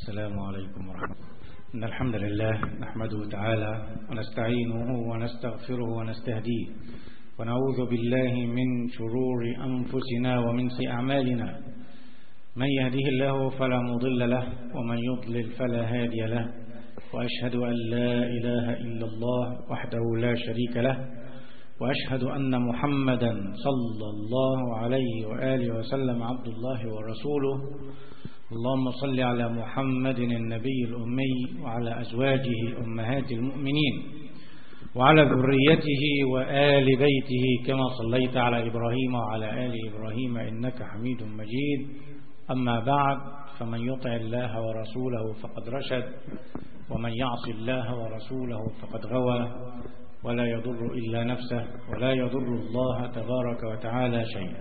السلام عليكم ورحمة الله إن الحمد لله نحمده تعالى ونستعينه ونستغفره ونستهديه ونعوذ بالله من شرور أنفسنا ومن سيء أعمالنا من يهده الله فلا مضل له ومن يضلل فلا هادي له وأشهد أن لا إله إلا الله وحده لا شريك له وأشهد أن محمدا صلى الله عليه وآله وسلم عبد الله ورسوله اللهم صل على محمد النبي الأمي وعلى أزواجه أمهات المؤمنين وعلى ذريته وآل بيته كما صليت على إبراهيم وعلى آل إبراهيم إنك حميد مجيد أما بعد فمن يطع الله ورسوله فقد رشد ومن يعص الله ورسوله فقد غوى ولا يضر إلا نفسه ولا يضر الله تبارك وتعالى شيئا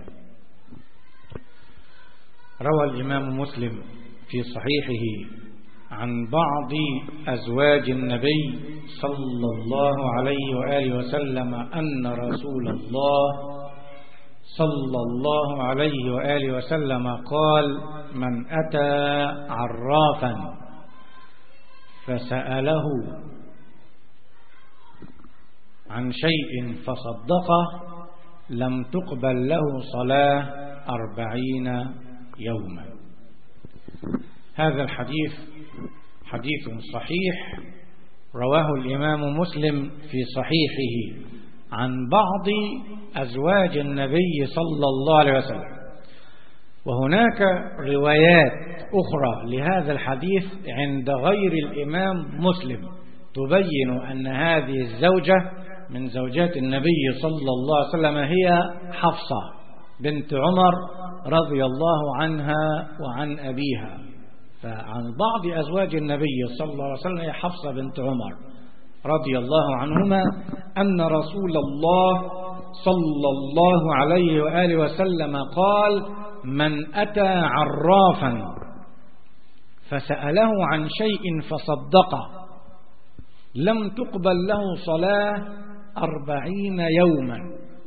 روى الإمام مسلم في صحيحه عن بعض أزواج النبي صلى الله عليه وآله وسلم أن رسول الله صلى الله عليه وآله وسلم قال من أتى عرافا فسأله عن شيء فصدقه لم تقبل له صلاة أربعين يوما هذا الحديث حديث صحيح رواه الإمام مسلم في صحيحه عن بعض أزواج النبي صلى الله عليه وسلم وهناك روايات أخرى لهذا الحديث عند غير الإمام مسلم تبين أن هذه الزوجة من زوجات النبي صلى الله عليه وسلم هي حفصة بنت عمر رضي الله عنها وعن أبيها فعن بعض أزواج النبي صلى الله عليه وسلم هي حفصة بنت عمر رضي الله عنهما أن رسول الله صلى الله عليه وآله وسلم قال من أتى عرافا فسأله عن شيء فصدقه لم تقبل له صلاة أربعين يوما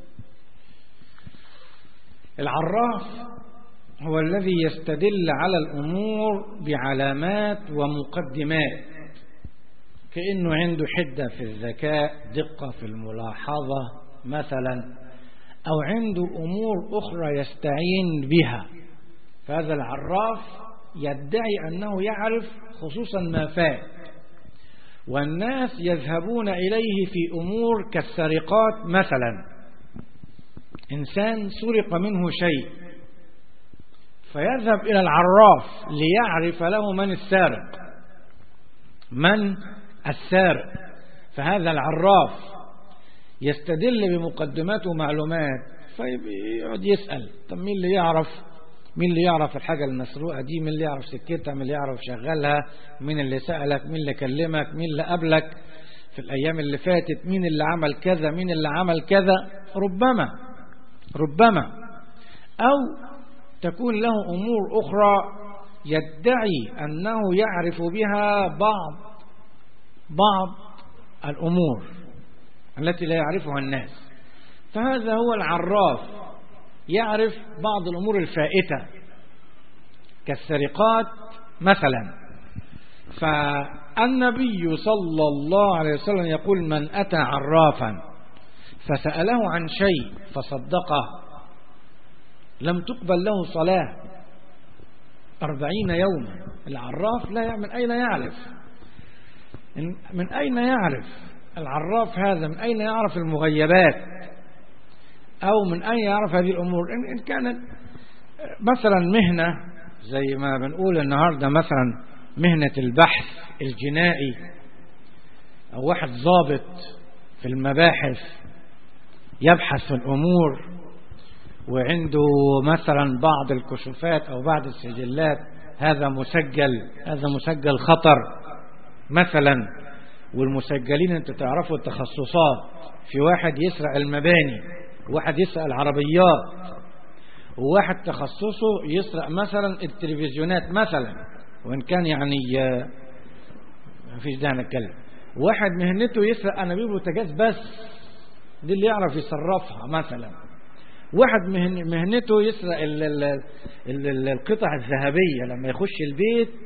العراف هو الذي يستدل على الأمور بعلامات ومقدمات كأنه عنده حدة في الذكاء دقة في الملاحظة مثلا أو عنده أمور أخرى يستعين بها فهذا العراف يدعي أنه يعرف خصوصا ما فات والناس يذهبون إليه في أمور كالسرقات مثلا إنسان سرق منه شيء فيذهب إلى العراف ليعرف له من السارق من السارق فهذا العراف يستدل بمقدمات ومعلومات فيقعد يسأل طب مين اللي يعرف مين اللي يعرف الحاجة المسروقة دي مين اللي يعرف سكتها مين اللي يعرف شغلها مين اللي سألك مين اللي كلمك مين اللي قبلك في الأيام اللي فاتت مين اللي عمل كذا مين اللي عمل كذا ربما ربما أو تكون له أمور أخرى يدعي أنه يعرف بها بعض بعض الأمور التي لا يعرفها الناس فهذا هو العراف يعرف بعض الأمور الفائتة كالسرقات مثلا فالنبي صلى الله عليه وسلم يقول من أتى عرافا فسأله عن شيء فصدقه لم تقبل له صلاة أربعين يوما العراف لا من أين يعرف من أين يعرف العراف هذا من أين يعرف المغيبات أو من أين يعرف هذه الأمور إن كانت مثلا مهنة زي ما بنقول النهاردة مثلا مهنة البحث الجنائي أو واحد ضابط في المباحث يبحث في الأمور وعنده مثلا بعض الكشوفات أو بعض السجلات هذا مسجل هذا مسجل خطر مثلا والمسجلين انت تعرفوا التخصصات في واحد يسرق المباني واحد يسرق العربيات وواحد تخصصه يسرق مثلا التلفزيونات مثلا وان كان يعني ما فيش داعي نتكلم واحد مهنته يسرق انابيب بوتاجاز بس دي اللي يعرف يصرفها مثلا واحد مهنته يسرق ال ال ال القطع الذهبية لما يخش البيت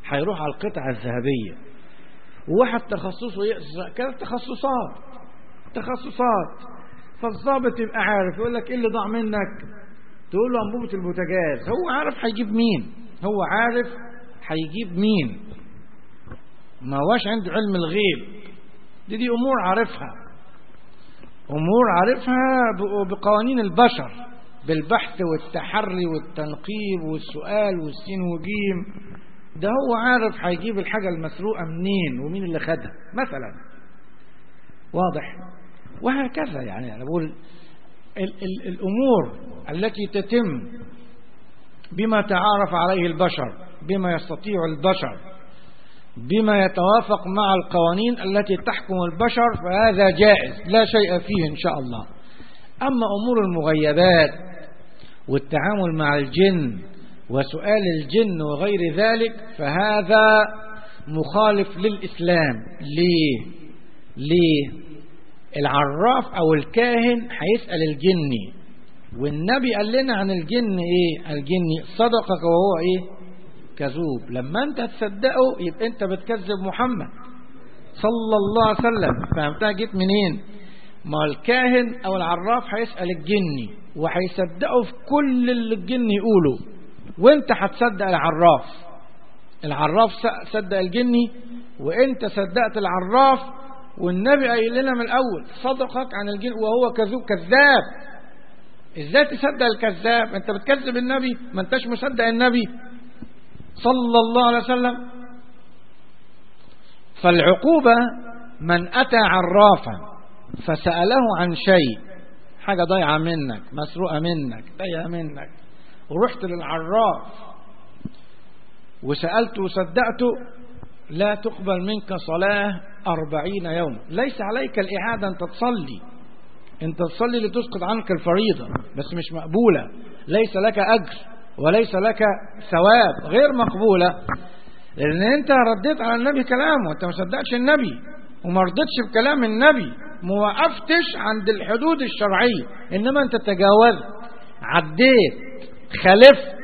هيروح على القطعة الذهبية وواحد تخصصه يقرأ كده تخصصات تخصصات فالضابط يبقى عارف يقول لك ايه اللي ضاع منك تقول له انبوبة البوتاجاز هو عارف هيجيب مين هو عارف هيجيب مين ما هواش عنده علم الغيب دي دي امور عارفها امور عارفها بقوانين البشر بالبحث والتحري والتنقيب والسؤال والسين وجيم ده هو عارف هيجيب الحاجة المسروقة منين ومين اللي خدها مثلا واضح وهكذا يعني أنا بقول ال ال الأمور التي تتم بما تعارف عليه البشر بما يستطيع البشر بما يتوافق مع القوانين التي تحكم البشر فهذا جائز لا شيء فيه إن شاء الله أما أمور المغيبات والتعامل مع الجن وسؤال الجن وغير ذلك فهذا مخالف للإسلام ليه ليه العراف أو الكاهن هيسأل الجني والنبي قال لنا عن الجن ايه الجني صدقك وهو ايه كذوب لما انت تصدقه يبقى انت بتكذب محمد صلى الله عليه وسلم فهمتها جيت منين ما الكاهن او العراف هيسأل الجني وهيصدقه في كل اللي الجن يقوله وانت هتصدق العراف العراف صدق الجني وانت صدقت العراف والنبي قايل لنا من الاول صدقك عن الجن وهو كذوب كذاب ازاي تصدق الكذاب انت بتكذب النبي ما انتش مصدق النبي صلى الله عليه وسلم فالعقوبة من أتى عرافا فسأله عن شيء حاجة ضايعة منك مسروقة منك ضايعة منك ورحت للعراف وسألته وصدقته لا تقبل منك صلاة أربعين يوم ليس عليك الإعادة أنت تصلي أنت تصلي لتسقط عنك الفريضة بس مش مقبولة ليس لك أجر وليس لك ثواب غير مقبولة لأن أنت رديت على النبي كلامه أنت ما صدقتش النبي وما رضيتش بكلام النبي ما وقفتش عند الحدود الشرعية إنما أنت تجاوزت عديت خالفت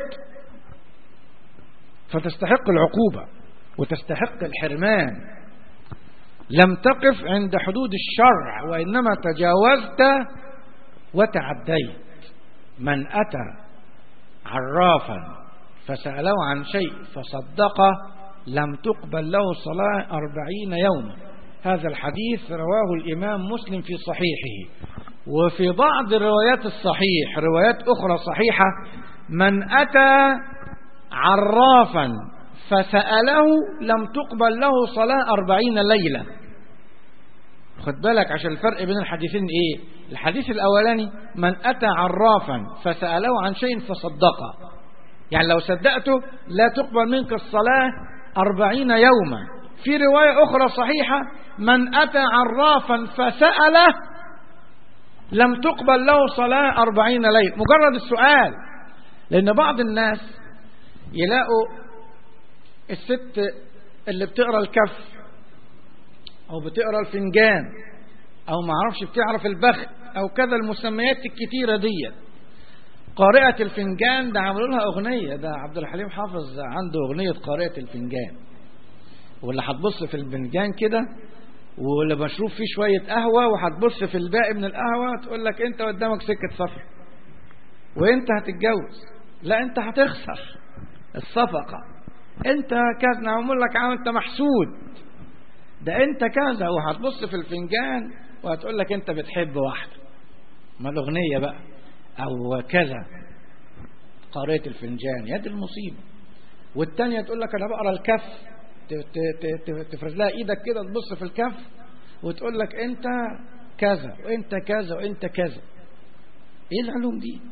فتستحق العقوبة وتستحق الحرمان لم تقف عند حدود الشرع وإنما تجاوزت وتعديت من أتى عرافا فسأله عن شيء فصدقه لم تقبل له صلاة أربعين يوما هذا الحديث رواه الإمام مسلم في صحيحه وفي بعض روايات الصحيح روايات أخرى صحيحة من أتى عرافا فسأله لم تقبل له صلاة أربعين ليلة خد بالك عشان الفرق بين الحديثين ايه الحديث الاولاني من اتى عرافا فسأله عن شيء فصدقه يعني لو صدقته لا تقبل منك الصلاة أربعين يوما في رواية أخرى صحيحة من أتى عرافا فسأله لم تقبل له صلاة أربعين ليلة مجرد السؤال لأن بعض الناس يلاقوا الست اللي بتقرأ الكف أو بتقرأ الفنجان أو ما عرفش بتعرف البخت أو كذا المسميات الكتيرة دي قارئة الفنجان ده عملوا لها أغنية ده عبد الحليم حافظ عنده أغنية قارئة الفنجان واللي هتبص في الفنجان كده واللي مشروب فيه شوية قهوة وهتبص في الباقي من القهوة تقول لك أنت قدامك سكة سفر وأنت هتتجوز لا أنت هتخسر الصفقة أنت كذا نعمل لك عام أنت محسود ده أنت كذا وهتبص في الفنجان وهتقول لك أنت بتحب واحدة ما الأغنية بقى أو كذا قارئة الفنجان يد المصيبة والتانية تقول لك أنا بقرا الكف تفرز لها ايدك كده تبص في الكف وتقول لك انت كذا وانت كذا وانت كذا ايه العلوم دي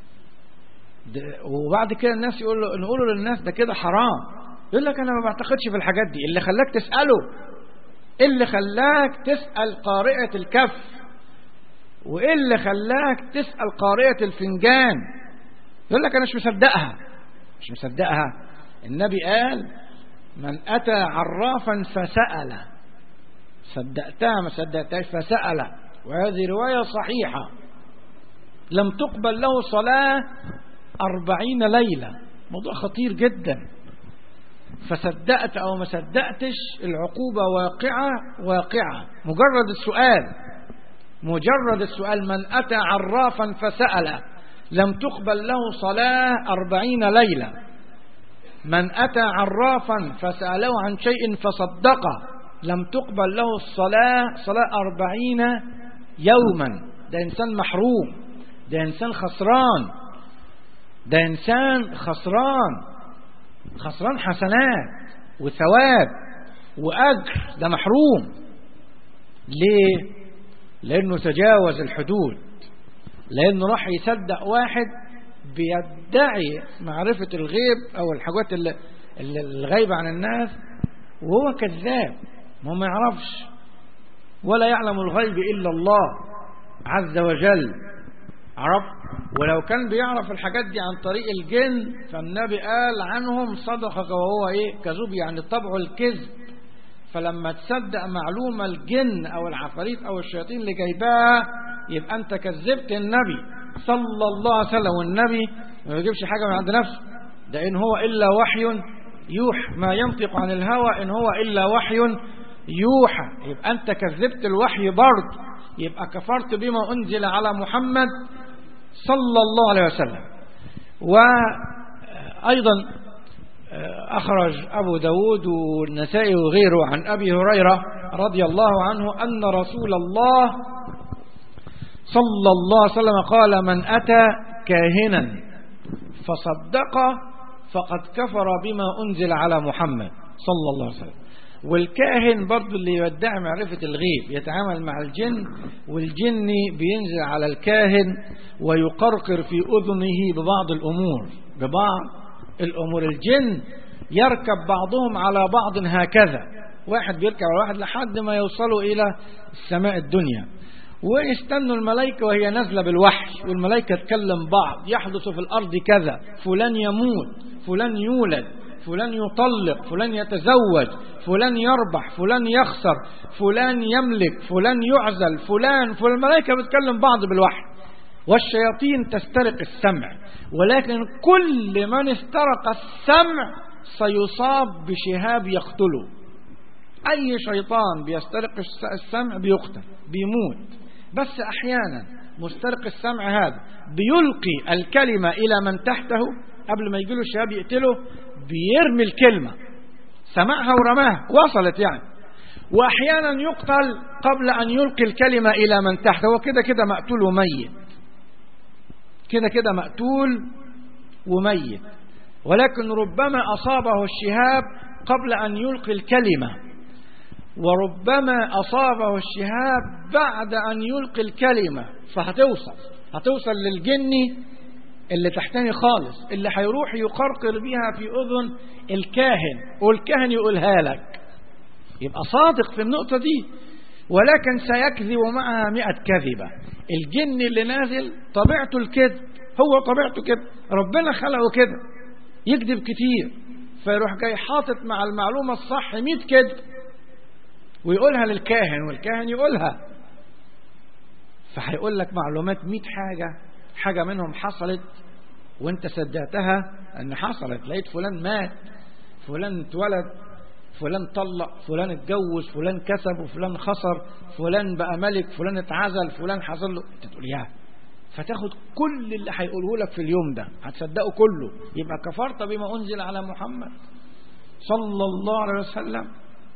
وبعد كده الناس يقول نقول للناس ده كده حرام يقول لك انا ما بعتقدش في الحاجات دي اللي خلاك تساله اللي خلاك تسال قارئه الكف وايه اللي خلاك تسال قارئه الفنجان يقول لك انا مش مصدقها مش مصدقها النبي قال من أتى عرافا فسأل صدقتها ما صدقتهاش فسأل وهذه رواية صحيحة لم تقبل له صلاة أربعين ليلة موضوع خطير جدا فصدقت أو ما صدقتش العقوبة واقعة واقعة مجرد السؤال مجرد السؤال من أتى عرافا فسأل لم تقبل له صلاة أربعين ليلة من أتى عرافا فسأله عن شيء فصدقه لم تقبل له الصلاة صلاة أربعين يوما ده إنسان محروم ده إنسان خسران ده إنسان خسران خسران حسنات وثواب وأجر ده محروم ليه لأنه تجاوز الحدود لأنه راح يصدق واحد بيدعي معرفة الغيب أو الحاجات اللي اللي الغايبة عن الناس وهو كذاب ما ما يعرفش ولا يعلم الغيب إلا الله عز وجل عرف ولو كان بيعرف الحاجات دي عن طريق الجن فالنبي قال عنهم صدقك وهو ايه كذوب يعني طبعه الكذب فلما تصدق معلومة الجن او العفاريت او الشياطين اللي جايباها يبقى انت كذبت النبي صلى الله عليه وسلم والنبي ما يجيبش حاجة من عند نفسه ده ان هو الا وحي يوحى ما ينطق عن الهوى ان هو الا وحي يوحى يبقى انت كذبت الوحي برضه يبقى كفرت بما انزل على محمد صلى الله عليه وسلم وأيضا أخرج أبو داود والنسائي وغيره عن أبي هريرة رضي الله عنه أن رسول الله صلى الله عليه وسلم قال من أتى كاهنا فصدق فقد كفر بما أنزل على محمد صلى الله عليه وسلم والكاهن برضو اللي يدعي معرفة الغيب يتعامل مع الجن والجن بينزل على الكاهن ويقرقر في أذنه ببعض الأمور ببعض الأمور الجن يركب بعضهم على بعض هكذا واحد بيركب على واحد لحد ما يوصلوا إلى السماء الدنيا ويستنوا الملائكة وهي نازلة بالوحي والملائكة تكلم بعض يحدث في الأرض كذا فلان يموت فلان يولد فلان يطلق فلان يتزوج فلان يربح فلان يخسر فلان يملك فلان يعزل فلان فلان الملائكة بتكلم بعض بالوحي والشياطين تسترق السمع ولكن كل من استرق السمع سيصاب بشهاب يقتله أي شيطان بيسترق السمع بيقتل بيموت بس أحيانا مسترق السمع هذا بيلقي الكلمة إلى من تحته قبل ما يجيله الشهاب يقتله بيرمي الكلمة سمعها ورماها وصلت يعني وأحيانا يقتل قبل أن يلقي الكلمة إلى من تحته هو كده كده مقتول وميت كده كده مقتول وميت ولكن ربما أصابه الشهاب قبل أن يلقي الكلمة وربما أصابه الشهاب بعد أن يلقي الكلمة فهتوصل هتوصل للجني اللي تحتني خالص اللي هيروح يقرقر بيها في أذن الكاهن والكاهن يقولها لك يبقى صادق في النقطة دي ولكن سيكذب معها مئة كذبة الجن اللي نازل طبيعته الكذب هو طبيعته كده ربنا خلقه كده يكذب كتير فيروح جاي حاطط مع المعلومة الصح مئة كذب ويقولها للكاهن والكاهن يقولها فهيقول لك معلومات مئة حاجة حاجة منهم حصلت وانت صدقتها ان حصلت لقيت فلان مات فلان اتولد فلان طلق فلان اتجوز فلان كسب وفلان خسر فلان بقى ملك فلان اتعزل فلان حصل له انت تقول يا فتاخد كل اللي هيقوله لك في اليوم ده هتصدقه كله يبقى كفرت بما انزل على محمد صلى الله عليه وسلم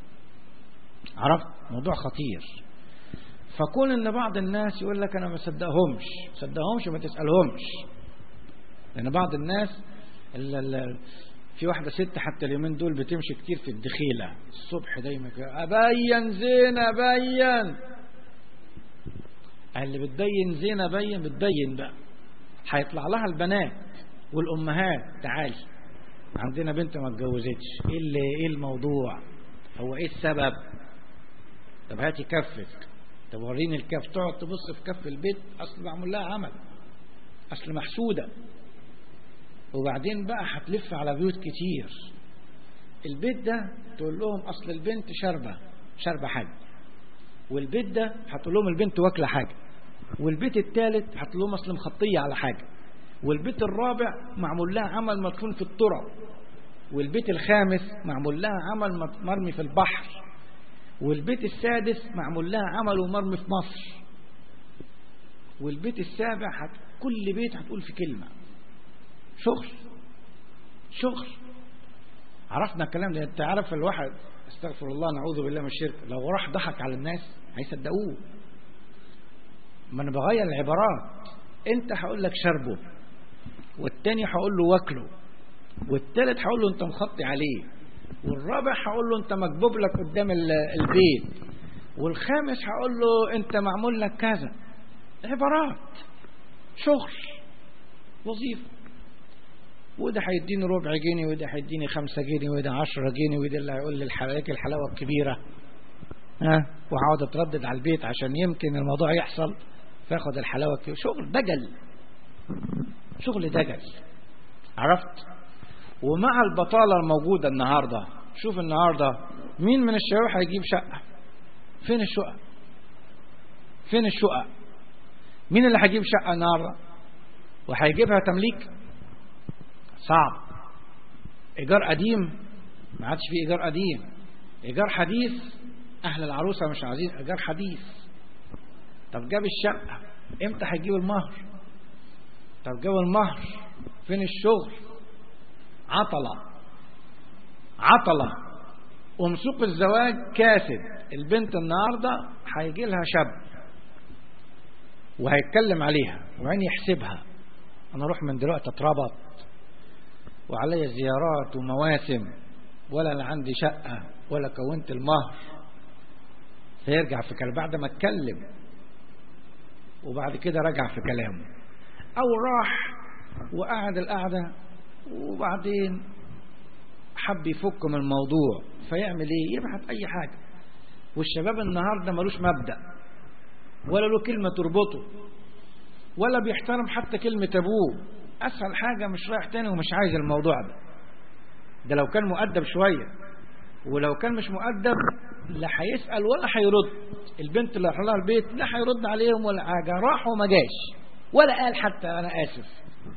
عرفت موضوع خطير فكون ان بعض الناس يقول لك انا ما صدقهمش ما صدقهمش ما تسالهمش لان بعض الناس ال ال في واحده ست حتى اليومين دول بتمشي كتير في الدخيله الصبح دايما كده ابين زين ابين اللي بتبين زين ابين بتبين بقى هيطلع لها البنات والامهات تعالي عندنا بنت ما اتجوزتش ايه اللي ايه الموضوع هو ايه السبب طب هاتي كفك طب وريني الكف تقعد تبص في كف البيت اصل معمول لها عمل اصل محسوده وبعدين بقى هتلف على بيوت كتير البيت ده تقول لهم اصل البنت شاربه شاربه حاجه والبيت ده هتقول لهم البنت واكله حاجه والبيت الثالث هتقول لهم اصل مخطيه على حاجه والبيت الرابع معمول لها عمل مدفون في التراب والبيت الخامس معمول لها عمل مرمي في البحر والبيت السادس معمول لها عمل ومرمي في مصر والبيت السابع هت... كل بيت هتقول في كلمة شغل شغل عرفنا الكلام ده انت عارف الواحد استغفر الله نعوذ بالله من الشرك لو راح ضحك على الناس هيصدقوه ما انا بغير العبارات انت هقول لك شربه والتاني هقول له واكله والتالت هقول له انت مخطي عليه والرابع هقول له انت مكبوب لك قدام البيت والخامس هقول له انت معمول لك كذا عبارات شغل وظيفة وده هيديني ربع جنيه وده هيديني خمسة جنيه وده عشرة جنيه وده اللي هيقول لي الحلاوة الحلاوة الكبيرة ها وهقعد اتردد على البيت عشان يمكن الموضوع يحصل فاخد الحلاوة الكبيرة شغل دجل شغل دجل عرفت ومع البطالة الموجودة النهاردة شوف النهاردة مين من الشباب هيجيب شقة فين الشقق فين الشقق مين اللي هيجيب شقة النهاردة وهيجيبها تمليك صعب إيجار قديم ما عادش فيه إيجار قديم إيجار حديث أهل العروسة مش عايزين إيجار حديث طب جاب الشقة إمتى هيجيب المهر طب جاب المهر فين الشغل عطلة عطلة ومسوق الزواج كاسد البنت النهاردة هيجي لها شاب وهيتكلم عليها وعين يحسبها انا اروح من دلوقتي اتربط وعلي زيارات ومواسم ولا انا عندي شقة ولا كونت المهر فيرجع في كلام بعد ما اتكلم وبعد كده رجع في كلامه او راح وقعد القعدة وبعدين حب يفك من الموضوع فيعمل ايه يبحث اي حاجة والشباب النهاردة ملوش مبدأ ولا له كلمة تربطه ولا بيحترم حتى كلمة أبوه أسهل حاجة مش رايح تاني ومش عايز الموضوع ده ده لو كان مؤدب شوية ولو كان مش مؤدب لا هيسأل ولا هيرد البنت اللي راح لها البيت لا هيرد عليهم ولا حاجة راح وما جاش ولا قال حتى أنا آسف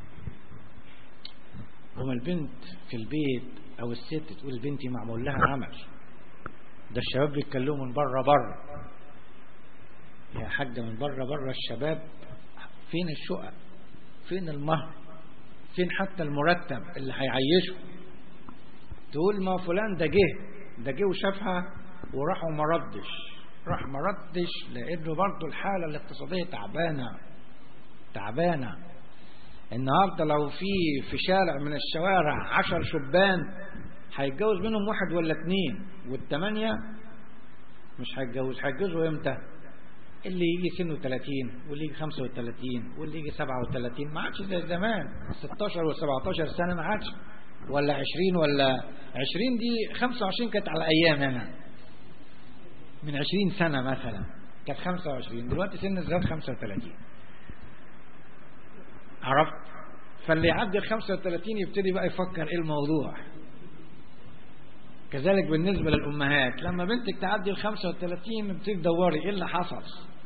وما البنت في البيت أو الست تقول بنتي معمول لها عمل ده الشباب بيتكلموا من بره بره يا حاجة من بره بره الشباب فين الشقق فين المهر فين حتى المرتب اللي هيعيشه تقول ما فلان ده جه ده جه وشافها وراح وما ردش راح ما ردش لانه برضه الحاله الاقتصاديه تعبانه تعبانه النهارده لو في في شارع من الشوارع عشر شبان هيتجوز منهم واحد ولا اتنين والتمانية مش هيتجوز هيتجوزوا امتى اللي يجي سنه 30 واللي يجي 35 واللي يجي 37 ما عادش زي زمان 16 و17 سنة ما عادش ولا 20 ولا 20 دي 25 كانت على ايام انا من 20 سنة مثلا كانت 25 دلوقتي سن الزواج 35 عرفت فاللي يعدي ال 35 يبتدي بقى يفكر ايه الموضوع كذلك بالنسبة للأمهات لما بنتك تعدي ال 35 بتبتدي تدوري ايه اللي حصل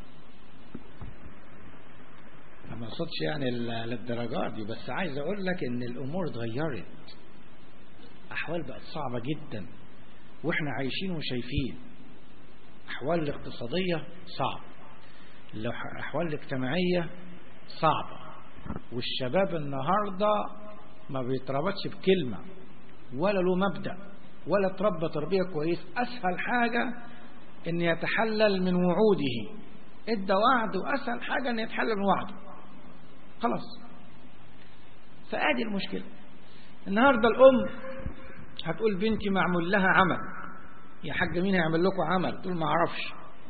ما اقصدش يعني للدرجات دي بس عايز اقول لك ان الامور اتغيرت احوال بقت صعبة جدا واحنا عايشين وشايفين احوال الاقتصادية صعب الاحوال الاجتماعية صعبة والشباب النهاردة ما بيتربطش بكلمة ولا له مبدأ ولا تربى تربية كويس اسهل حاجة ان يتحلل من وعوده ادى وعد واسهل حاجة ان يتحلل من وعده خلاص فادي المشكلة النهاردة الام هتقول بنتي معمول لها عمل يا حاجة مين هيعمل لكم عمل تقول ما اعرفش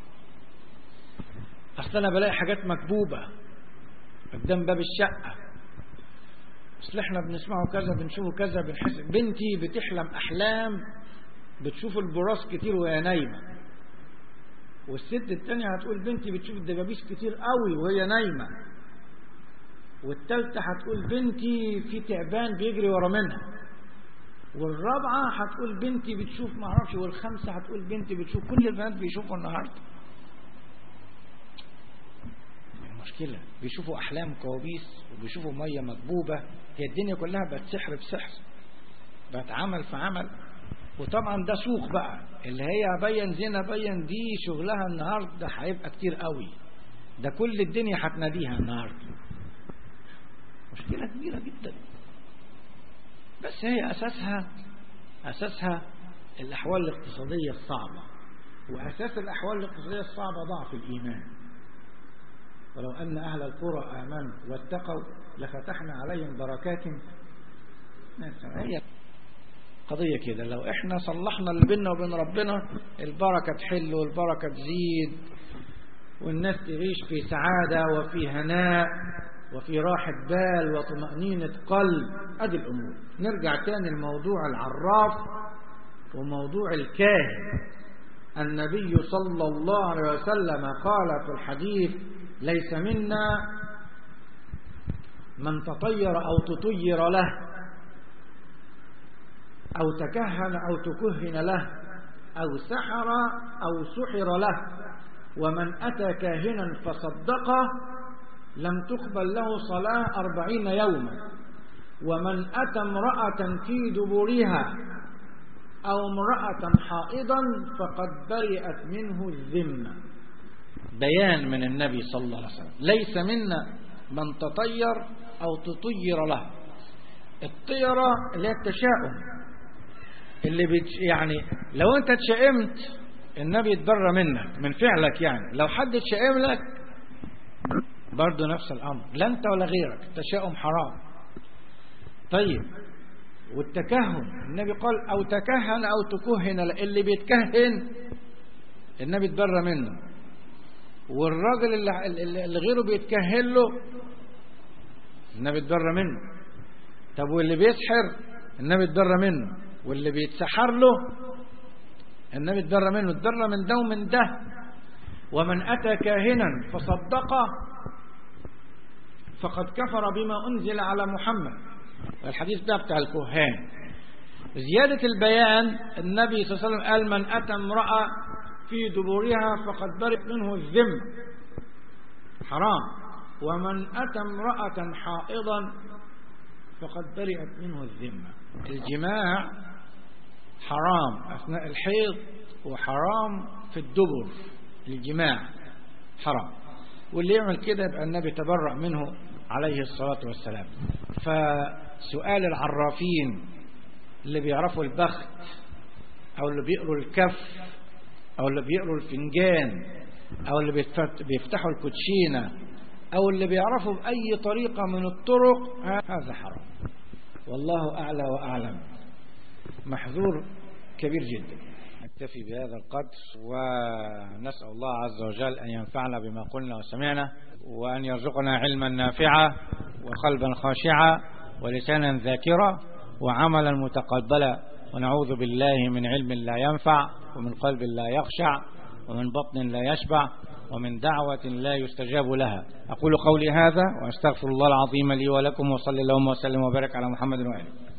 اصل انا بلاقي حاجات مكبوبة قدام باب الشقة اصل احنا بنسمعه كذا بنشوفه كذا بنحس بنتي بتحلم احلام بتشوف البراس كتير وهي نايمة والست التانية هتقول بنتي بتشوف الدبابيس كتير قوي وهي نايمة والتالتة هتقول بنتي في تعبان بيجري ورا منها والرابعة هتقول بنتي بتشوف معرفش والخامسة هتقول بنتي بتشوف كل البنات بيشوفوا النهاردة مشكلة بيشوفوا أحلام كوابيس وبيشوفوا مية مكبوبة هي الدنيا كلها بقت سحر بسحر بقت عمل في عمل وطبعا ده سوق بقى اللي هي بين زنا بين دي شغلها النهارده هيبقى كتير قوي ده كل الدنيا هتناديها النهارده مشكلة كبيرة جدا بس هي أساسها أساسها الأحوال الاقتصادية الصعبة وأساس الأحوال الاقتصادية الصعبة ضعف الإيمان ولو أن أهل القرى آمنوا واتقوا لفتحنا عليهم بركات هي قضية كده لو احنا صلحنا اللي بيننا وبين ربنا البركة تحل والبركة تزيد والناس تعيش في سعادة وفي هناء وفي راحة بال وطمأنينة قلب أدي الأمور نرجع تاني لموضوع العراف وموضوع الكاهن النبي صلى الله عليه وسلم قال في الحديث ليس منا من تطير أو تطير له أو تكهن أو تكهن له أو سحر أو سحر له ومن أتى كاهنا فصدقه لم تقبل له صلاة أربعين يوما ومن أتى امرأة في دبرها أو امرأة حائضا فقد برئت منه الذمة بيان من النبي صلى الله عليه وسلم ليس منا من تطير أو تطير له الطيرة اللي هي التشاؤم اللي بيتش يعني لو انت اتشائمت النبي يتبرى منك من فعلك يعني لو حد اتشائم لك برضه نفس الأمر لا أنت ولا غيرك التشاؤم حرام طيب والتكهن النبي قال أو تكهن أو تكهن اللي بيتكهن النبي اتبرى منه والراجل اللي, اللي غيره بيتكهن له النبي اتبرى منه طب واللي بيسحر النبي اتبرى منه واللي بيتسحر له النبي اتبرى منه اتبرى من ده ومن ده ومن أتى كاهنا فصدقه فقد كفر بما أنزل على محمد الحديث ده بتاع الكهان زيادة البيان النبي صلى الله عليه وسلم قال من أتى امرأة في دبورها فقد برئ منه الذم حرام ومن أتى امرأة حائضا فقد برئت منه الذمة الجماع حرام أثناء الحيض وحرام في الدبر الجماع حرام واللي يعمل كده يبقى النبي تبرأ منه عليه الصلاة والسلام فسؤال العرافين اللي بيعرفوا البخت أو اللي بيقروا الكف أو اللي بيقروا الفنجان أو اللي بيفتحوا الكوتشينة أو اللي بيعرفوا بأي طريقة من الطرق هذا حرام والله أعلى وأعلم محذور كبير جدا نكتفي بهذا القدر ونسأل الله عز وجل أن ينفعنا بما قلنا وسمعنا وأن يرزقنا علما نافعا وقلبا خاشعا ولسانا ذاكرا وعملا متقبلا ونعوذ بالله من علم لا ينفع ومن قلب لا يخشع ومن بطن لا يشبع ومن دعوة لا يستجاب لها أقول قولي هذا وأستغفر الله العظيم لي ولكم وصلى اللهم وسلم وبارك على محمد وآله